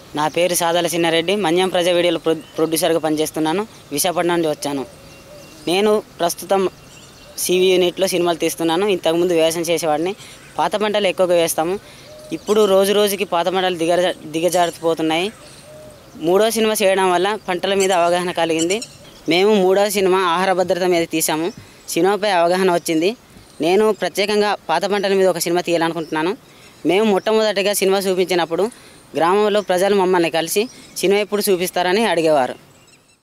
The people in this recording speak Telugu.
నా పేరు సాదల చిన్నారెడ్డి మన్యం ప్రజా వీడియోలో ప్రొ ప్రొడ్యూసర్గా పనిచేస్తున్నాను విశాఖపట్నం నుండి వచ్చాను నేను ప్రస్తుతం సివి యూనిట్లో సినిమాలు తీస్తున్నాను ఇంతకుముందు వ్యవసాయం చేసేవాడిని పాత పంటలు ఎక్కువగా వేస్తాము ఇప్పుడు రోజు రోజుకి పాత పంటలు దిగ దిగజారిపోతున్నాయి మూడో సినిమా చేయడం వల్ల పంటల మీద అవగాహన కలిగింది మేము మూడో సినిమా ఆహార భద్రత మీద తీసాము సినిమాపై అవగాహన వచ్చింది నేను ప్రత్యేకంగా పాత పంటల మీద ఒక సినిమా తీయాలనుకుంటున్నాను మేము మొట్టమొదటిగా సినిమా చూపించినప్పుడు గ్రామంలో ప్రజలు మమ్మల్ని కలిసి సినిమా ఎప్పుడు చూపిస్తారని అడిగేవారు